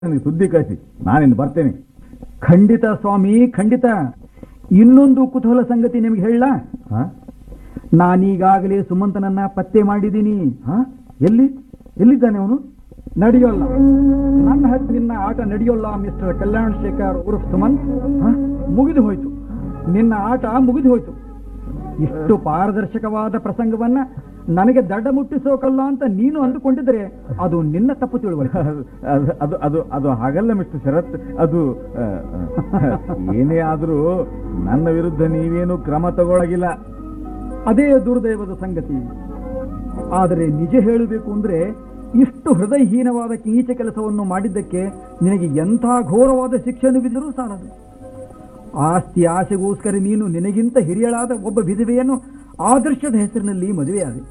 ನನಗೆ ಸುದ್ದಿ ಕಳಿಸಿ ನಾನಿನ್ನು ಬರ್ತೇನೆ ಖಂಡಿತ ಸ್ವಾಮಿ ಖಂಡಿತ ಇನ್ನೊಂದು ಕುತೂಹಲ ಸಂಗತಿ ನಿಮಗೆ ಹೇಳ ಹಾ ನಾನೀಗಾಗಲೇ ಸುಮಂತನನ್ನ ಪತ್ತೆ ಮಾಡಿದ್ದೀನಿ ಹಾ ಎಲ್ಲಿ ಎಲ್ಲಿದ್ದಾನೆ ಅವನು ನಡೆಯೋಲ್ಲ ನನ್ನ ಹತ್ತಿನ ಆಟ ನಡೆಯೋಲ್ಲ ಮಿಸ್ಟರ್ ಕಲ್ಯಾಣ ಶೇಖರ್ ಉರ್ಫ್ ಸುಮಂತ್ ಹ? ಮುಗಿದು ಹೋಯ್ತು ನಿನ್ನ ಆಟ ಮುಗಿದು ಹೋಯ್ತು ಇಷ್ಟು ಪಾರದರ್ಶಕವಾದ ಪ್ರಸಂಗವನ್ನ ನನಗೆ ದಡ್ಡ ಮುಟ್ಟಿಸೋಕಲ್ಲ ಅಂತ ನೀನು ಅಂದುಕೊಂಡಿದ್ರೆ ಅದು ನಿನ್ನ ತಪ್ಪು ತಿಳುವಳಿಕೆ ಅದು ಅದು ಅದು ಅದು ಹಾಗಲ್ಲ ಮಿಸ್ಟರ್ ಶರತ್ ಅದು ಆ, ಆ, ಏನೇ ಆದರೂ ನನ್ನ ವಿರುದ್ಧ ನೀವೇನು ಕ್ರಮ ತಗೊಳಗಿಲ್ಲ ಅದೇ ದುರ್ದೈವದ ಸಂಗತಿ ಆದರೆ ನಿಜ ಹೇಳಬೇಕು ಅಂದ್ರೆ ಇಷ್ಟು ಹೃದಯಹೀನವಾದ ಕೀಚ ಕೆಲಸವನ್ನು ಮಾಡಿದ್ದಕ್ಕೆ ನಿನಗೆ ಎಂಥ ಘೋರವಾದ ಶಿಕ್ಷಣವಿದ್ದರೂ ಸಾಲದು ಆಸ್ತಿ ಆಸೆಗೋಸ್ಕರ ನೀನು ನಿನಗಿಂತ ಹಿರಿಯಳಾದ ಒಬ್ಬ ವಿಧವೆಯನ್ನು ಆದರ್ಶದ ಹೆಸರಿನಲ್ಲಿ ಮದುವೆಯಾದೆ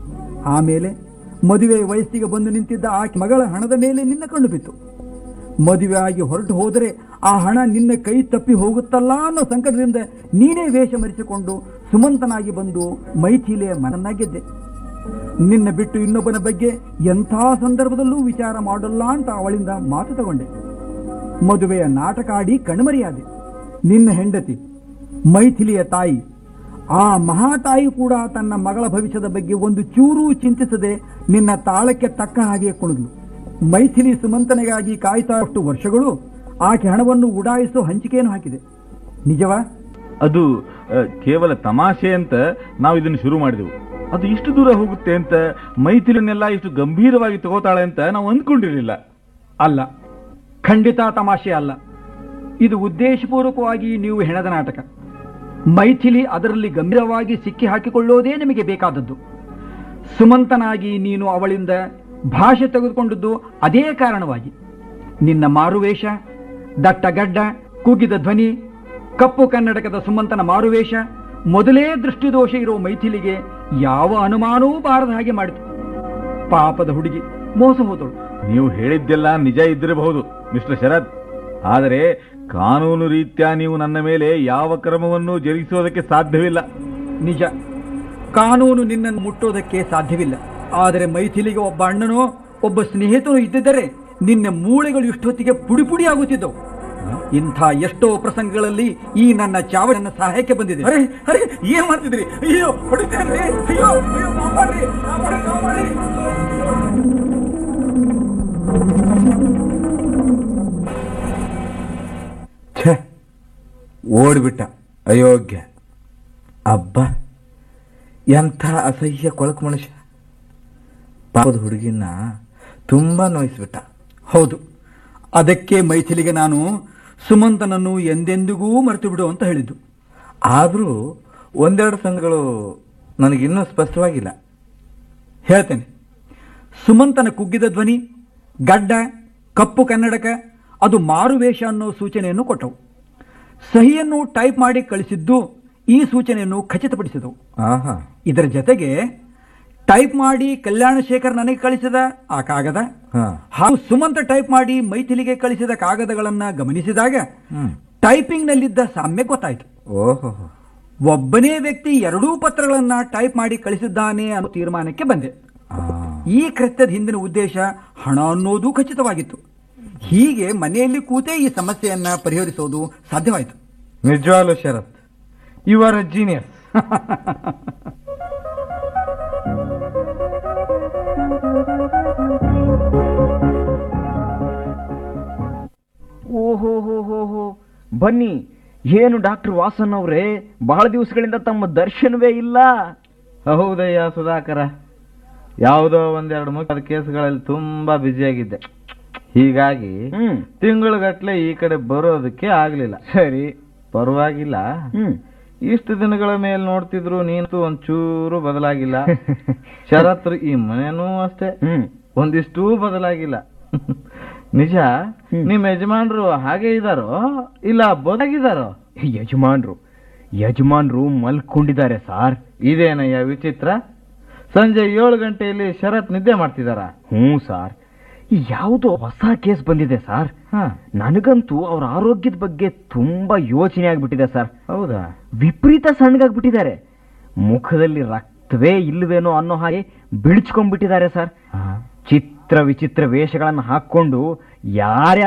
ಆಮೇಲೆ ಮದುವೆ ವಯಸ್ಸಿಗೆ ಬಂದು ನಿಂತಿದ್ದ ಆಕೆ ಮಗಳ ಹಣದ ಮೇಲೆ ನಿನ್ನ ಕಣ್ಣು ಬಿತ್ತು ಮದುವೆ ಆಗಿ ಹೊರಟು ಹೋದರೆ ಆ ಹಣ ನಿನ್ನ ಕೈ ತಪ್ಪಿ ಹೋಗುತ್ತಲ್ಲ ಅನ್ನೋ ಸಂಕಟದಿಂದ ನೀನೇ ವೇಷ ಮರೆಸಿಕೊಂಡು ಸುಮಂತನಾಗಿ ಬಂದು ಮೈಥಿಲೆಯ ಮನನ್ನ ಗೆದ್ದೆ ನಿನ್ನ ಬಿಟ್ಟು ಇನ್ನೊಬ್ಬನ ಬಗ್ಗೆ ಎಂಥ ಸಂದರ್ಭದಲ್ಲೂ ವಿಚಾರ ಮಾಡಲ್ಲ ಅಂತ ಅವಳಿಂದ ಮಾತು ತಗೊಂಡೆ ಮದುವೆಯ ನಾಟಕ ಆಡಿ ಕಣ್ಮರಿಯಾದೆ ನಿನ್ನ ಹೆಂಡತಿ ಮೈಥಿಲಿಯ ತಾಯಿ ಆ ಮಹಾತಾಯಿ ಕೂಡ ತನ್ನ ಮಗಳ ಭವಿಷ್ಯದ ಬಗ್ಗೆ ಒಂದು ಚೂರೂ ಚಿಂತಿಸದೆ ನಿನ್ನ ತಾಳಕ್ಕೆ ತಕ್ಕ ಹಾಗೆ ಕುಣಿದ್ಲು ಮೈಥಿಲಿ ಸುಮಂತನಿಗಾಗಿ ಕಾಯ್ತಾ ಅಷ್ಟು ವರ್ಷಗಳು ಆಕೆ ಹಣವನ್ನು ಉಡಾಯಿಸೋ ಹಂಚಿಕೆಯನ್ನು ಹಾಕಿದೆ ನಿಜವಾ ಅದು ಆ, ಕೇವಲ ತಮಾಷೆ ಅಂತ ನಾವು ಇದನ್ನು ಶುರು ಮಾಡಿದೆವು ಅದು ಇಷ್ಟು ದೂರ ಹೋಗುತ್ತೆ ಅಂತ ಮೈಥಿಲಿನೆಲ್ಲ ಇಷ್ಟು ಗಂಭೀರವಾಗಿ ತಗೋತಾಳೆ ಅಂತ ನಾವು ಅಂದ್ಕೊಂಡಿರಲಿಲ್ಲ ಅಲ್ಲ ಖಂಡಿತ ತಮಾಷೆ ಅಲ್ಲ ಇದು ಉದ್ದೇಶಪೂರ್ವಕವಾಗಿ ನೀವು ಹೆಣದ ನಾಟಕ ಮೈಥಿಲಿ ಅದರಲ್ಲಿ ಗಂಭೀರವಾಗಿ ಸಿಕ್ಕಿ ಹಾಕಿಕೊಳ್ಳೋದೇ ನಿಮಗೆ ಬೇಕಾದದ್ದು ಸುಮಂತನಾಗಿ ನೀನು ಅವಳಿಂದ ಭಾಷೆ ತೆಗೆದುಕೊಂಡದ್ದು ಅದೇ ಕಾರಣವಾಗಿ ನಿನ್ನ ಮಾರುವೇಷ ದಟ್ಟ ಗಡ್ಡ ಕುಗ್ಗಿದ ಧ್ವನಿ ಕಪ್ಪು ಕನ್ನಡಕದ ಸುಮಂತನ ಮಾರುವೇಷ ಮೊದಲೇ ದೃಷ್ಟಿದೋಷ ಇರೋ ಮೈಥಿಲಿಗೆ ಯಾವ ಅನುಮಾನವೂ ಬಾರದ ಹಾಗೆ ಮಾಡಿತು ಪಾಪದ ಹುಡುಗಿ ಮೋಸ ಹೋದಳು ನೀವು ಹೇಳಿದ್ದೆಲ್ಲ ನಿಜ ಇದ್ದಿರಬಹುದು ಮಿಸ್ಟರ್ ಶರತ್ ಆದರೆ ಕಾನೂನು ರೀತ್ಯ ನೀವು ನನ್ನ ಮೇಲೆ ಯಾವ ಕ್ರಮವನ್ನು ಜರುಗಿಸೋದಕ್ಕೆ ಸಾಧ್ಯವಿಲ್ಲ ನಿಜ ಕಾನೂನು ನಿನ್ನನ್ನು ಮುಟ್ಟೋದಕ್ಕೆ ಸಾಧ್ಯವಿಲ್ಲ ಆದರೆ ಮೈಥಿಲಿಗೆ ಒಬ್ಬ ಅಣ್ಣನೋ ಒಬ್ಬ ಸ್ನೇಹಿತನೋ ಇದ್ದಿದ್ದರೆ ನಿನ್ನ ಮೂಳೆಗಳು ಇಷ್ಟೊತ್ತಿಗೆ ಪುಡಿ ಪುಡಿ ಆಗುತ್ತಿದ್ದವು ಇಂಥ ಎಷ್ಟೋ ಪ್ರಸಂಗಗಳಲ್ಲಿ ಈ ನನ್ನ ಚಾವ ನನ್ನ ಸಹಾಯಕ್ಕೆ ಬಂದಿದೆ ಅರೆ ಅರೆ ಏನ್ ಮಾಡ್ತಿದ್ರಿ ಅಯ್ಯೋ ಹೊಡಿತೇನ್ರಿ ಅಯ್ಯೋ ಅಯ್ಯೋ ಕಾಪಾಡ್ರಿ ಕಾಪಾಡ್ರಿ ಕಾಪಾಡ್ರಿ ಛೆ ಓಡ್ಬಿಟ್ಟ ಅಯೋಗ್ಯ ಅಬ್ಬ ಎಂಥ ಅಸಹ್ಯ ಕೊಳಕು ಮನುಷ್ಯ ಪಾಪದ ಹುಡುಗಿನ ತುಂಬಾ ನೋಯಿಸ್ಬಿಟ್ಟ ಹೌದು ಅದಕ್ಕೆ ಮೈಥಿಲಿಗೆ ನಾನು ಸುಮಂತನನ್ನು ಎಂದೆಂದಿಗೂ ಮರೆತು ಬಿಡು ಅಂತ ಹೇಳಿದ್ದು ಆದರೂ ಒಂದೆರಡು ಸಂಘಗಳು ನನಗಿನ್ನೂ ಸ್ಪಷ್ಟವಾಗಿಲ್ಲ ಹೇಳ್ತೇನೆ ಸುಮಂತನ ಕುಗ್ಗಿದ ಧ್ವನಿ ಗಡ್ಡ ಕಪ್ಪು ಕನ್ನಡಕ ಅದು ಮಾರುವೇಷ ಅನ್ನೋ ಸೂಚನೆಯನ್ನು ಕೊಟ್ಟವು ಸಹಿಯನ್ನು ಟೈಪ್ ಮಾಡಿ ಕಳಿಸಿದ್ದು ಈ ಸೂಚನೆಯನ್ನು ಖಚಿತಪಡಿಸಿದವು ಆಹಾ ಇದರ ಜೊತೆಗೆ ಟೈಪ್ ಮಾಡಿ ಕಲ್ಯಾಣ ಶೇಖರ್ ನನಗೆ ಕಳಿಸಿದ ಆ ಕಾಗದ ಹಾ ಹಾಗೂ ಸುಮಂತ ಟೈಪ್ ಮಾಡಿ ಮೈಥಿಲಿಗೆ ಕಳಿಸಿದ ಕಾಗದಗಳನ್ನ ಗಮನಿಸಿದಾಗ ಹ್ಮ್ ಟೈಪಿಂಗ್ ನಲ್ಲಿದ್ದ ಸಾಮ್ಯ ಗೊತ್ತಾಯಿತು ಓಹೋ ಒಬ್ಬನೇ ವ್ಯಕ್ತಿ ಎರಡೂ ಪತ್ರಗಳನ್ನ ಟೈಪ್ ಮಾಡಿ ಕಳಿಸಿದ್ದಾನೆ ಅನ್ನೋ ತೀರ್ಮಾನಕ್ಕೆ ಬಂದೆ ಆ, ಈ ಕೃತ್ಯದ ಹಿಂದಿನ ಉದ್ದೇಶ ಹಣ ಅನ್ನೋದು ಖಚಿತವಾಗಿತ್ತು ಹೀಗೆ ಮನೆಯಲ್ಲಿ ಕೂತೇ ಈ ಸಮಸ್ಯೆಯನ್ನ ಪರಿಹರಿಸೋದು ಸಾಧ್ಯವಾಯಿತು ನಿಜವಾಗ್ಲೂ Sharath you are a genius ಓಹೋ ಹೋ ಹೋ ಹೋ ಬನ್ನಿ ಏನು ಡಾಕ್ಟರ್ ವಾಸನ್ ಅವರೇ ಬಹಳ ದಿವಸಗಳಿಂದ ತಮ್ಮ ದರ್ಶನವೇ ಇಲ್ಲ ಹೌದಯ್ಯ ಸುಧಾಕರ ಯಾವುದೋ ಒಂದೆರಡು ಮುಖ್ಯವಾದ ಕೇಸ್ಗಳಲ್ಲಿ ತುಂಬಾ ಬ್ಯುಸಿಯಾಗಿದ್ದೆ ಹೀಗಾಗಿ ಹ್ಮ್ ತಿಂಗಳುಗಟ್ಲೆ ಈ ಕಡೆ ಬರೋದಕ್ಕೆ ಆಗ್ಲಿಲ್ಲ ಸರಿ ಪರವಾಗಿಲ್ಲ ಹ್ಮ್ ಇಷ್ಟು ದಿನಗಳ ಮೇಲೆ ನೋಡ್ತಿದ್ರು ನೀನು ಒಂಚೂರು ಬದಲಾಗಿಲ್ಲ ಶರತ್ರು ಈ ಮನೆನೂ ಅಷ್ಟೇ ಹ್ಮ್ ಒಂದಿಷ್ಟೂ ಬದಲಾಗಿಲ್ಲ ನಿಜ ಹ್ಮ್. ನಿಮ್ ಯಜಮಾನ್ರು ಹಾಗೆ ಇದಾರೋ ಇಲ್ಲ ಬದಲಾಗಿದಾರೋ ಯಜಮಾನ್ರು ಯಜಮಾನ್ರು ಮಲ್ಕೊಂಡಿದ್ದಾರೆ ಸಾರ್ ಇದೇನಯ್ಯ ವಿಚಿತ್ರ ಸಂಜೆ ಏಳು ಗಂಟೆಯಲ್ಲಿ ಶರತ್ ನಿದ್ದೆ ಮಾಡ್ತಿದಾರ ಹ್ಞೂ ಸಾರ್ ಯಾವುದೋ ಹೊಸ ಕೇಸ್ ಬಂದಿದೆ ಸಾರ್ ನನಗಂತೂ ಅವ್ರ ಆರೋಗ್ಯದ ಬಗ್ಗೆ ತುಂಬಾ ಯೋಚನೆ ಆಗ್ಬಿಟ್ಟಿದೆ ಸರ್ ಹೌದಾ ವಿಪರೀತ ಸಣ್ಣಗಾಗ್ಬಿಟ್ಟಿದ್ದಾರೆ ಮುಖದಲ್ಲಿ ರಕ್ತವೇ ಇಲ್ವೇನೋ ಅನ್ನೋ ಹಾಗೆ ಬಿಳಿಚ್ಕೊಂಡ್ಬಿಟ್ಟಿದ್ದಾರೆ ಸರ್ ಚಿತ್ತ ಚಿತ್ರ ವಿಚಿತ್ರ ವೇಷಗಳನ್ನು ಹಾಕ್ಕೊಂಡು ಯಾರ್ಯಾರ